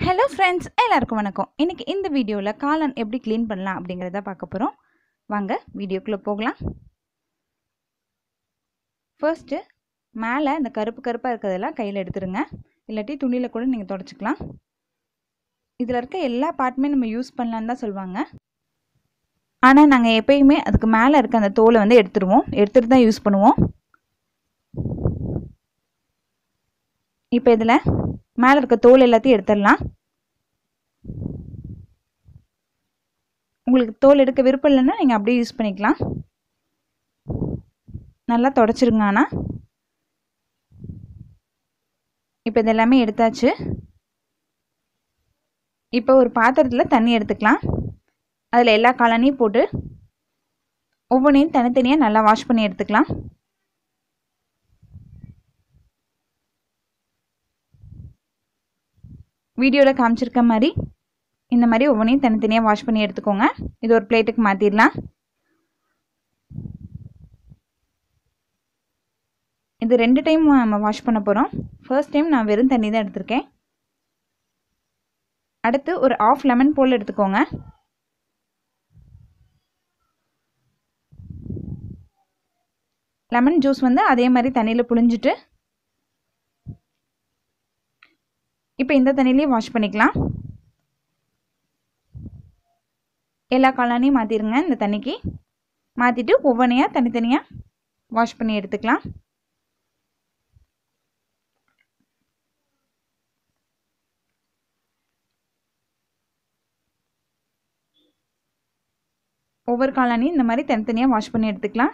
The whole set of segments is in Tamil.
ஹலோ ஃப்ரெண்ட்ஸ் எல்லாருக்கும் வணக்கம் இன்றைக்கி இந்த வீடியோவில் காளான் எப்படி க்ளீன் பண்ணலாம் அப்படிங்கிறத பார்க்க போகிறோம் வாங்க வீடியோக்குள்ளே போகலாம் ஃபர்ஸ்ட்டு மேலே இந்த கருப்பு கருப்பாக இருக்கிறதெல்லாம் கையில் எடுத்துருங்க இல்லாட்டி துணியில் கூட நீங்கள் தொடச்சிக்கலாம் இதில் இருக்க எல்லா பார்ட்டுமே நம்ம யூஸ் பண்ணலான்னு தான் சொல்லுவாங்க ஆனால் நாங்கள் எப்பயுமே அதுக்கு மேலே இருக்க அந்த தோலை வந்து எடுத்துருவோம் எடுத்துகிட்டு தான் யூஸ் பண்ணுவோம் இப்போ இதில் மேலே இருக்க தோல் எல்லாத்தையும் எடுத்துடலாம் உங்களுக்கு தோல் எடுக்க விருப்பம் இல்லைன்னா நீங்கள் அப்படியே யூஸ் பண்ணிக்கலாம் நல்லா தொடச்சிருங்க ஆனால் இப்போ இது எல்லாமே எடுத்தாச்சு இப்போ ஒரு பாத்திரத்தில் தண்ணி எடுத்துக்கலாம் அதில் எல்லா காளானையும் போட்டு ஒவ்வொன்றையும் தனித்தனியாக நல்லா வாஷ் பண்ணி எடுத்துக்கலாம் வீடியோவில் காமிச்சிருக்க மாதிரி இந்த மாதிரி ஒவ்வொன்றையும் தனித்தனியாக வாஷ் பண்ணி எடுத்துக்கோங்க இது ஒரு பிளேட்டுக்கு மாற்றிடலாம் இது ரெண்டு டைம் நம்ம வாஷ் பண்ண போகிறோம் ஃபர்ஸ்ட் டைம் நான் வெறும் தண்ணி தான் எடுத்திருக்கேன் அடுத்து ஒரு ஆஃப் லெமன் போல் எடுத்துக்கோங்க லெமன் ஜூஸ் வந்து அதே மாதிரி தண்ணியில் புழிஞ்சிட்டு இப்போ இந்த தண்ணியிலையும் வாஷ் பண்ணிக்கலாம் எல்லா காளானையும் மாற்றிடுங்க இந்த தண்ணிக்கு மாற்றிட்டு ஒவ்வொன்றையாக தனித்தனியாக வாஷ் பண்ணி எடுத்துக்கலாம் ஒவ்வொரு காளானையும் இந்த மாதிரி தனித்தனியாக வாஷ் பண்ணி எடுத்துக்கலாம்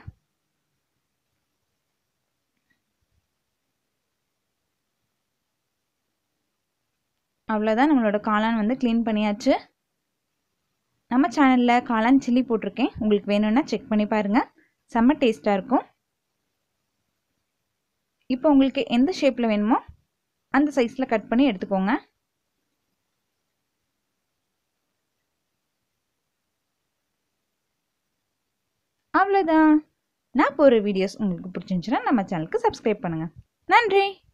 அவ்வளோதான் நம்மளோட காளான் வந்து க்ளீன் பண்ணியாச்சு நம்ம சேனலில் காளான் சில்லி போட்டிருக்கேன் உங்களுக்கு வேணும்னா செக் பண்ணி பாருங்கள் செம்ம டேஸ்ட்டாக இருக்கும் இப்போ உங்களுக்கு எந்த ஷேப்பில் வேணுமோ அந்த சைஸில் கட் பண்ணி எடுத்துக்கோங்க அவ்வளோதான் நான் போகிற வீடியோஸ் உங்களுக்கு பிடிச்சிருந்துச்சுன்னா நம்ம சேனலுக்கு சப்ஸ்கிரைப் பண்ணுங்கள் நன்றி